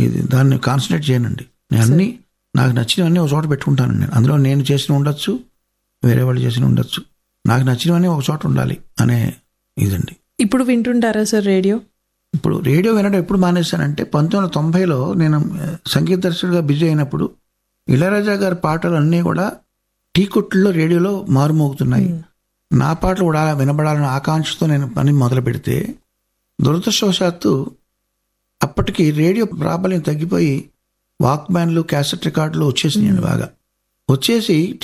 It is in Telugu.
ఇది దాన్ని కాన్సన్ట్రేట్ చేయనండి నేను అన్ని నాకు నచ్చినవన్నీ ఒక చోట పెట్టుకుంటాను నేను అందులో నేను చేసిన ఉండొచ్చు వేరే వాళ్ళు చేసిన ఉండొచ్చు నాకు నచ్చినవన్నీ ఒక చోట ఉండాలి అనే ఇదండి ఇప్పుడు వింటుంటారా సార్ రేడియో ఇప్పుడు రేడియో వినడం ఎప్పుడు మానేశానంటే పంతొమ్మిది వందల తొంభైలో నేను ఆ, సంగీత దర్శకుడిగా బిజీ అయినప్పుడు ఇళయరాజా గారి పాటలు అన్నీ కూడా టీ కొట్టుల్లో రేడియోలో మారుమోగుతున్నాయి నా పాటలు కూడా వినబడాలనే ఆకాంక్షతో నేను పని మొదలు పెడితే దురదృష్టవశాత్తు అప్పటికి రేడియో ప్రాబల్యం తగ్గిపోయి వాక్మ్యాన్లు క్యాసెట్ రికార్డులు వచ్చేసినాయండి బాగా వచ్చేసి